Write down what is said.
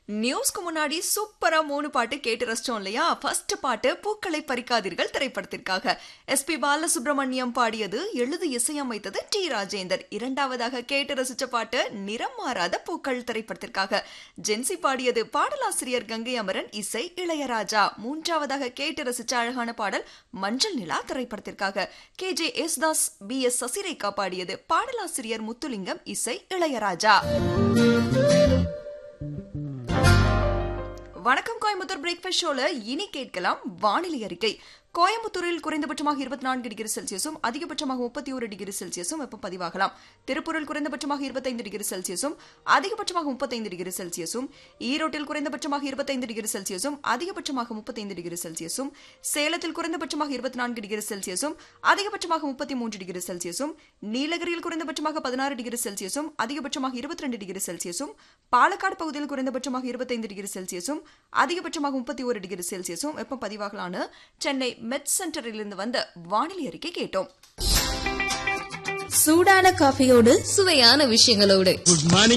நியூஸ்க்கு முன்னாடி சூப்பரா மூணு பாட்டு கேட்டு ரசிச்சோம் இல்லையா ஃபர்ஸ்ட் பாட்டு பூக்களை பறிக்காதீர்கள் திரைப்படத்திற்காக எஸ் பி பாலசுப்ரமணியம் பாடியது எழுதி இசையமைத்தது டி ராஜேந்தர் இரண்டாவதாக கேட்டு ரசிச்ச பாட்டு நிறம் மாறாத பூக்கள் திரைப்படத்திற்காக ஜென்சி பாடியது பாடலாசிரியர் கங்கை அமரன் இசை இளையராஜா மூன்றாவதாக கேட்டு ரசிச்ச அழகான பாடல் மஞ்சள் நிலா திரைப்படத்திற்காக K J Yesudas P S Sasirekha பாடியது பாடலாசிரியர் முத்துலிங்கம் இசை இளையராஜா வணக்கம் கோயம்புத்தூர் பிரேக்ஃபாஸ்ட் ஷோல இனி கேட்கலாம் வானிலை அறிக்கை கோயம்புத்தூரில் குறைந்தபட்சமாக இருபத்தி நான்கு டிகிரி செல்சியஸும் அதிகபட்சமாக முப்பத்தி ஒரு டிகிரி செல்சியஸும் வெப்பம் பதிவாகலாம் திருப்பூரில் குறைந்தபட்சமாக இருபத்தைந்து டிகிரி செல்சியஸும் அதிகபட்சமாக முப்பத்தைந்து டிகிரி செல்சியஸும் ஈரோட்டில் குறைந்தபட்சமாக இருபத்தைந்து டிகிரி செல்சியஸும் அதிகபட்சமாக முப்பத்தைந்து டிகிரி செல்சியஸும் சேலத்தில் குறைந்தபட்சமாக இருபத்தி நான்கு டிகிரி செல்சியஸும் அதிகபட்சமாக முப்பத்தி மூன்று டிகிரி செல்சியஸும் நீலகிரியில் குறைந்தபட்சமாக பதினாறு டிகிரி செல்சியஸும் அதிகபட்சமாக இருபத்தி ரெண்டு டிகிரி செல்சியஸும் பாலக்காடு பகுதியில் குறைந்தபட்சமாக இருபத்தைந்து டிகிரி செல்சியஸும் அதிகபட்சமாக முப்பத்தி ஒரு டிகிரி செல்சியஸும் வெப்பம் பதிவாகலான்னு சென்னை மெட் சென்டரிலிருந்து வந்த வானிலை அறிக்கை கேட்டோம் சூடான காஃபியோடு சுவையான விஷயங்களோடு குட் மார்னிங்